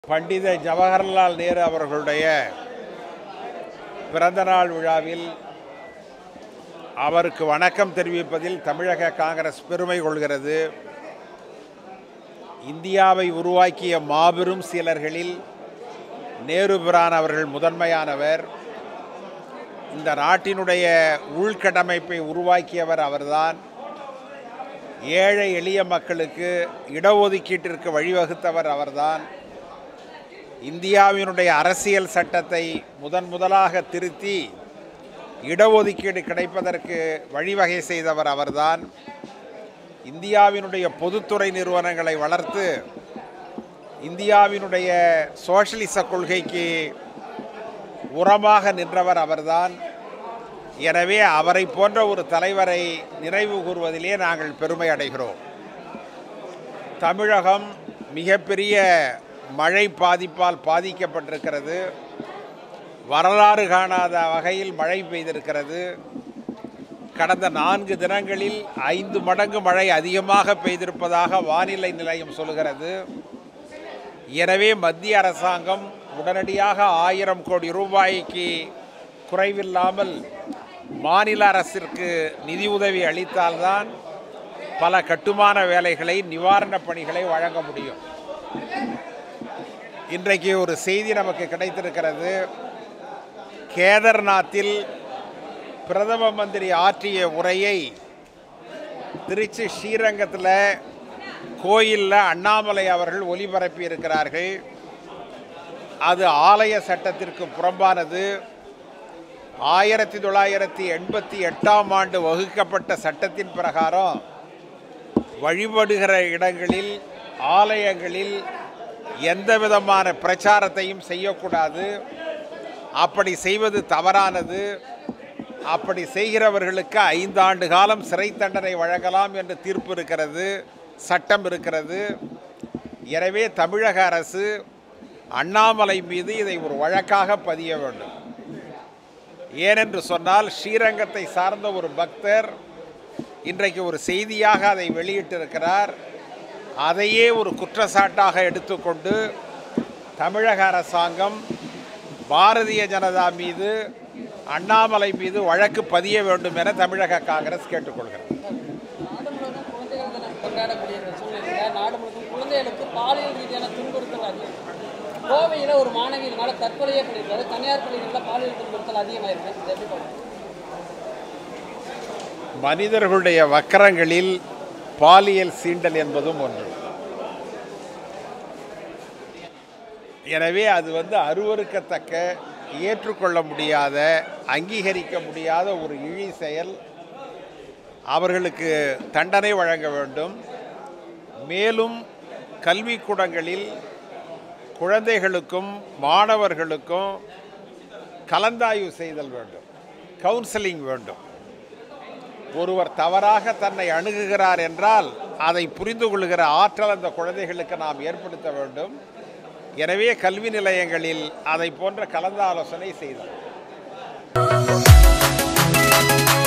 பண்டித ஜவஹர்லால் நேரு அவர்களுடைய பிறந்தநாள் விழாவில் அவருக்கு வணக்கம் தெரிவிப்பதில் தமிழக காங்கிரஸ் பெருமை கொள்கிறது இந்தியாவை உருவாக்கிய மாபெரும் சீலர்களில் நேரு பிரான் அவர்கள் முதன்மையானவர் இந்த நாட்டினுடைய உள்கட்டமைப்பை உருவாக்கியவர் அவர்தான் ஏழை எளிய மக்களுக்கு இடஒதுக்கீட்டிற்கு வழிவகுத்தவர் அவர்தான் இந்தியாவினுடைய அரசியல் சட்டத்தை முதன் முதலாக திருத்தி இடஒதுக்கீடு கிடைப்பதற்கு வழிவகை செய்தவர் அவர்தான் இந்தியாவினுடைய பொதுத்துறை நிறுவனங்களை வளர்த்து இந்தியாவினுடைய சோஷலிச கொள்கைக்கு உரமாக நின்றவர் அவர்தான் எனவே அவரை போன்ற ஒரு தலைவரை நினைவு கூறுவதிலே நாங்கள் பெருமை அடைகிறோம் தமிழகம் மிகப்பெரிய மழை பாதிப்பால் பாதிக்கப்பட்டிருக்கிறது வரலாறு காணாத வகையில் மழை பெய்திருக்கிறது கடந்த நான்கு தினங்களில் ஐந்து மடங்கு மழை அதிகமாக பெய்திருப்பதாக வானிலை நிலையம் சொல்கிறது எனவே மத்திய அரசாங்கம் உடனடியாக ஆயிரம் கோடி ரூபாய்க்கு குறைவில்லாமல் மாநில அரசிற்கு நிதியுதவி அளித்தால்தான் பல கட்டுமான வேலைகளை நிவாரணப் பணிகளை வழங்க முடியும் இன்றைக்கு ஒரு செய்தி நமக்கு கிடைத்திருக்கிறது கேதர்நாத்தில் பிரதம மந்திரி ஆற்றிய உரையை திருச்சி ஸ்ரீரங்கத்தில் கோயிலில் அண்ணாமலை அவர்கள் ஒலிபரப்பி இருக்கிறார்கள் அது ஆலய சட்டத்திற்கு புறம்பானது ஆயிரத்தி தொள்ளாயிரத்தி எண்பத்தி எட்டாம் ஆண்டு வகுக்கப்பட்ட சட்டத்தின் பிரகாரம் வழிபடுகிற இடங்களில் ஆலயங்களில் எந்த விதமான பிரச்சாரத்தையும் செய்யக்கூடாது அப்படி செய்வது தவறானது அப்படி செய்கிறவர்களுக்கு ஐந்தாண்டு காலம் சிறை தண்டனை வழங்கலாம் என்று தீர்ப்பு இருக்கிறது சட்டம் இருக்கிறது எனவே தமிழக அரசு அண்ணாமலை மீது இதை ஒரு வழக்காக பதிய வேண்டும் ஏனென்று சொன்னால் ஸ்ரீரங்கத்தை சார்ந்த ஒரு பக்தர் இன்றைக்கு ஒரு செய்தியாக அதை வெளியிட்டிருக்கிறார் அதையே ஒரு குற்றச்சாட்டாக எடுத்துக்கொண்டு தமிழக அரசாங்கம் பாரதிய ஜனதா மீது அண்ணாமலை மீது வழக்கு பதிய வேண்டும் என தமிழக காங்கிரஸ் கேட்டுக்கொள்கிறது நாடு முழுவதும் குழந்தைகள் தினம் கொண்டாடக்கூடிய இந்த சூழ்நிலையில் நாடு முழுவதும் குழந்தைகளுக்கு பாலியல் ரீதியான துன்புறுத்தல் அதிகம் கோவையில் ஒரு மாணவி இதனால தற்கொலையே பண்ணியிருக்காரு தனியார் பள்ளிகளில் பாலியல் துன்புறுத்தல் அதிகமாயிருக்கு இது எப்படி பார்க்கணும் மனிதர்களுடைய வக்கரங்களில் பாலியல் சீண்டல் என்பதும் ஒன்று எனவே அது வந்து அருவருக்கத்தக்க ஏற்றுக்கொள்ள முடியாத அங்கீகரிக்க முடியாத ஒரு இழி செயல் அவர்களுக்கு தண்டனை வழங்க வேண்டும் மேலும் கல்விக்கூடங்களில் குழந்தைகளுக்கும் மாணவர்களுக்கும் கலந்தாய்வு செய்தல் வேண்டும் கவுன்சிலிங் வேண்டும் ஒருவர் தவறாக தன்னை அணுகுகிறார் என்றால் அதை புரிந்து கொள்கிற ஆற்றல் அந்த குழந்தைகளுக்கு நாம் ஏற்படுத்த வேண்டும் எனவே கல்வி நிலையங்களில் அதை போன்ற கலந்தாலோசனை செய்தோம்